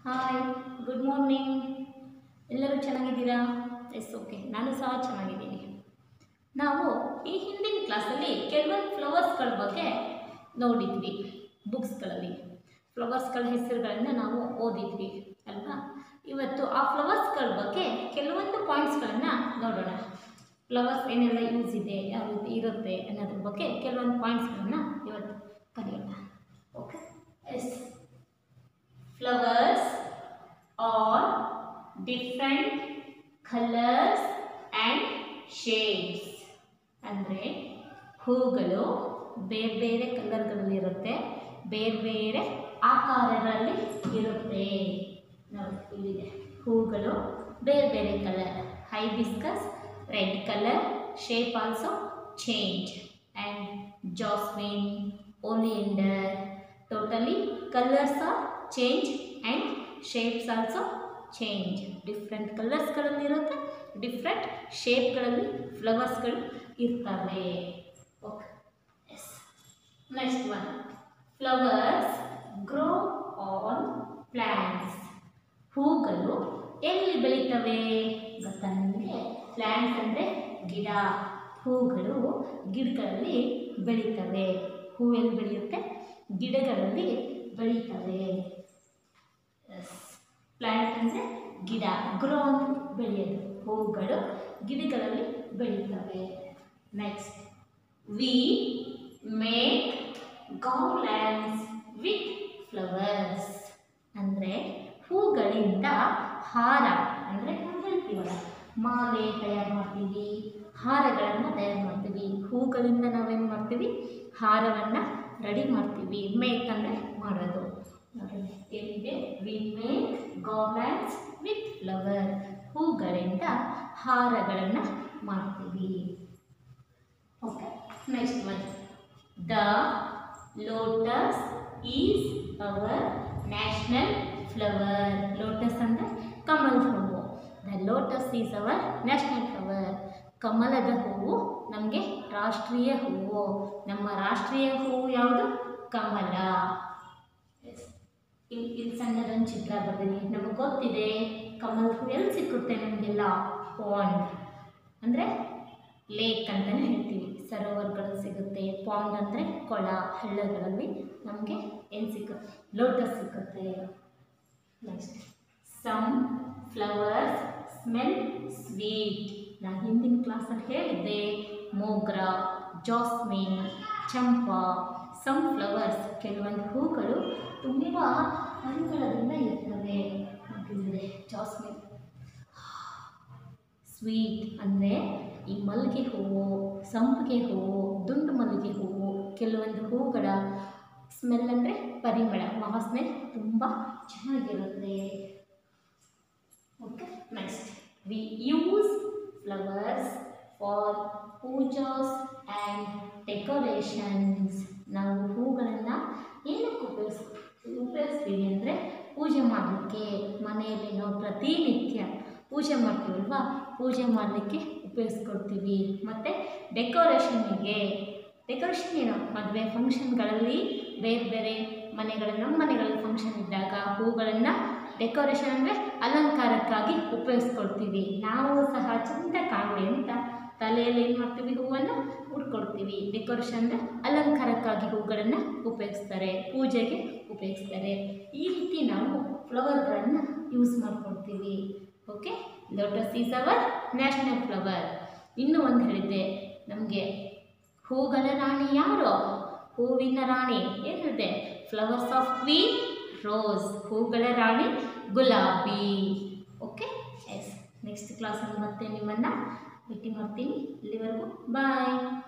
hi good morning ಎಲ್ಲರೂ ಚೆನ್ನಾಗಿದ್ದೀರಾ yes okay ನಾನು ಸಹ ಚೆನ್ನಾಗಿದ್ದೀನಿ ನಾವು ಈ ಹಿಂದಿನ ಕ್ಲಾಸಲ್ಲಿ ಕೆಲವೊಂದು ಫ್ಲವರ್ಸ್ಗಳ ಬಗ್ಗೆ ನೋಡಿದ್ವಿ ಬುಕ್ಸ್ಗಳಲ್ಲಿ ಫ್ಲವರ್ಸ್ಗಳ ಹೆಸರುಗಳನ್ನು ನಾವು ಓದಿದ್ವಿ ಅಲ್ವಾ ಇವತ್ತು ಆ ಫ್ಲವರ್ಸ್ಗಳ ಬಗ್ಗೆ ಕೆಲವೊಂದು ಪಾಯಿಂಟ್ಸ್ಗಳನ್ನು ನೋಡೋಣ ಫ್ಲವರ್ಸ್ ಏನೆಲ್ಲ ಯೂಸ್ ಇದೆ ಯಾವ ರೀತಿ ಇರುತ್ತೆ ಅನ್ನೋದ್ರ ಬಗ್ಗೆ ಕೆಲವೊಂದು ಪಾಯಿಂಟ್ಸ್ಗಳನ್ನು ಇವತ್ತು ಕಲಿಯೋಣ okay yes flowers are different colors and shades ಅಂದರೆ ಹೂಗಳು ಬೇರೆ ಬೇರೆ ಕಲರ್ಗಳಲ್ಲಿರುತ್ತೆ ಬೇರೆ ಬೇರೆ ಆಕಾರಗಳಲ್ಲಿ ಇರುತ್ತೆ ನೋಡಿ ಇಲ್ಲಿದೆ ಹೂಗಳು ಬೇರೆ ಬೇರೆ colour hibiscus red colour shape also change and jasmine oleander totally colours are change and shapes also change different ಕಲರ್ಸ್ಗಳಲ್ಲಿರುತ್ತೆ ಡಿಫ್ರೆಂಟ್ ಶೇಪ್ಗಳಲ್ಲಿ ಫ್ಲವರ್ಸ್ಗಳು ಇರ್ತವೆ okay yes next one flowers grow on plants ಹೂಗಳು ಎಲ್ಲಿ ಬೆಳೀತವೆ ಗೊತ್ತಾ ನಿಮಗೆ ಪ್ಲ್ಯಾಂಟ್ಸ್ ಅಂದರೆ ಗಿಡ ಹೂಗಳು ಗಿಡಗಳಲ್ಲಿ ಬೆಳೀತವೆ ಹೂ ಎಲ್ಲಿ ಬೆಳೆಯುತ್ತೆ ಗಿಡಗಳಲ್ಲಿ ಬೆಳೀತವೆ ಪ್ಲ್ಯಾಂಟ್ ಅಂದರೆ ಗಿಡ ಗ್ರೋ ಅಂತ ಬೆಳೆಯೋದು ಹೂಗಳು ಗಿಡಗಳಲ್ಲಿ ಬೆಳೀತವೆ next we make garlands with flowers ಅಂದರೆ ಹೂಗಳಿಂದ ಹಾರ ಅಂದರೆ ನಾವು ಹೇಳ್ತೀವಲ್ಲ ಮಾಲೆ ತಯಾರು ಮಾಡ್ತೀವಿ ಹಾರಗಳನ್ನು ತಯಾರು ಮಾಡ್ತೀವಿ ಹೂಗಳಿಂದ ನಾವೇನು ಮಾಡ್ತೀವಿ ಹಾರವನ್ನು ರೆಡಿ ಮಾಡ್ತೀವಿ ಮೇಕ್ ಅಂದರೆ ಮಾಡೋದು ನೋಡಿ ಎಲ್ಲಿದೆ we make garlands with flower ಹೂಗಳಿಂದ ಹಾರಗಳನ್ನು ಮಾಡ್ತೀವಿ okay next one the lotus is our national flower lotus ಅಂದರೆ ಕಮಲದ ಹೂವು the lotus is our national flower ಕಮಲದ ಹೂವು ನಮಗೆ ರಾಷ್ಟ್ರೀಯ ಹೂವು ನಮ್ಮ ರಾಷ್ಟ್ರೀಯ ಹೂವು ಯಾವುದು ಕಮಲ ಇಲ್ಲಿ ಇಲ್ಲಿ ಸಣ್ಣದೊಂದು ಚಿತ್ರ ಬರ್ತೀನಿ ನಮಗೆ ಗೊತ್ತಿದೆ ಕಮಲ ಹೂ ಎಲ್ಲಿ ಸಿಕ್ಕುತ್ತೆ ನಮಗೆಲ್ಲ ಪಾಂಡ್ ಅಂದರೆ ಲೇಕ್ ಅಂತಲೇ ಹೇಳ್ತೀವಿ ಸರೋವರಗಳು ಸಿಗುತ್ತೆ ಪಾಂಡ್ ಅಂದರೆ ಕೊಳ ಹಳ್ಳಗಳಲ್ಲಿ ನಮಗೆ ಏನು ಸಿಗುತ್ತೆ ಲೋಟಸ್ ಸಿಗುತ್ತೆ next some flowers smell sweet ನಾನು ಹಿಂದಿನ ಕ್ಲಾಸಲ್ಲಿ ಹೇಳಿದ್ದೆ mogra jasmine champa some flowers ಕೆಲವೊಂದು ಹೂಗಳು ತುಂಬ ಪರಿಮಳದಿಂದ ಇರ್ತವೆ ನೋಡಿದ್ರೆ ಜಾಸ್ಮಿನ್ ಸ್ವೀಟ್ ಅಂದರೆ ಈ ಮಲ್ಲಿಗೆ ಹೂವು ಸಂಪಿಗೆ ಹೂವು ದುಂಡು ಮಲ್ಲಿಗೆ ಹೂವು ಕೆಲವೊಂದು ಹೂಗಳ ಸ್ಮೆಲ್ ಅಂದರೆ ಪರಿಮಳ ವಾಸನೆ ತುಂಬ ಚೆನ್ನಾಗಿರುತ್ತೆ okay next we use flowers for pujas and decorations ನಾವು ಹೂಗಳನ್ನು ಏನಕ್ಕೆ ಉಪಯೋಗಿಸ್ ಉಪಯೋಗಿಸ್ತೀವಿ ಅಂದರೆ ಪೂಜೆ ಮಾಡಲಿಕ್ಕೆ ಮನೆಯಲ್ಲಿ ನಾವು ಪ್ರತಿನಿತ್ಯ ಪೂಜೆ ಮಾಡ್ತೀವಲ್ವಾ ಪೂಜೆ ಮಾಡಲಿಕ್ಕೆ ಉಪಯೋಗಿಸ್ಕೊಡ್ತೀವಿ ಮತ್ತು ಡೆಕೋರೇಷನ್ನಿಗೆ ಡೆಕೋರೇಷನ್ ಏನು ಮದುವೆ ಫಂಕ್ಷನ್ಗಳಲ್ಲಿ ಬೇರೆ ಬೇರೆ ಮನೆಗಳ ನಮ್ಮ ಮನೆಗಳಲ್ಲಿ ಫಂಕ್ಷನ್ ಇದ್ದಾಗ ಹೂಗಳನ್ನು ಡೆಕೋರೇಷನ್ ಅಂದರೆ ಅಲಂಕಾರಕ್ಕಾಗಿ ಉಪಯೋಗಿಸ್ಕೊಳ್ತೀವಿ ನಾವು ಸಹ ಚಂದ ಕಾಣಲಿ ಅಂತ ತಲೆಯಲ್ಲಿ ಏನು ಮಾಡ್ತೀವಿ ಹೂವನ್ನು ಉಟ್ಕೊಳ್ತೀವಿ ಡೆಕೋರೇಷನ್ ಅಂದರೆ ಅಲಂಕಾರಕ್ಕಾಗಿ ಹೂಗಳನ್ನು ಉಪಯೋಗಿಸ್ತಾರೆ ಪೂಜೆಗೆ ಉಪಯೋಗಿಸ್ತಾರೆ ಈ ರೀತಿ ನಾವು ಫ್ಲವರ್ಗಳನ್ನು ಯೂಸ್ ಮಾಡ್ಕೊಳ್ತೀವಿ okay lotus is our national flower ಇನ್ನೂ ಒಂದು ಹೇಳಿದ್ದೆ ನಮಗೆ ಹೂಗಳ ರಾಣಿ ಯಾರು ಹೂವಿನ ರಾಣಿ ಏನು ಹೇಳಿದೆ ಫ್ಲವರ್ಸ್ ಆಫ್ ಕ್ವೀನ್ ರೋಸ್ ಹೂಗಳ ರಾಣಿ ಗುಲಾಬಿ ಓಕೆ ಎಸ್ ನೆಕ್ಸ್ಟ್ ಕ್ಲಾಸಲ್ಲಿ ಮತ್ತೆ ನಿಮ್ಮನ್ನು ಭೇಟಿ ಮಾಡ್ತೀನಿ ಇಲ್ಲಿವರೆಗೂ ಬಾಯ್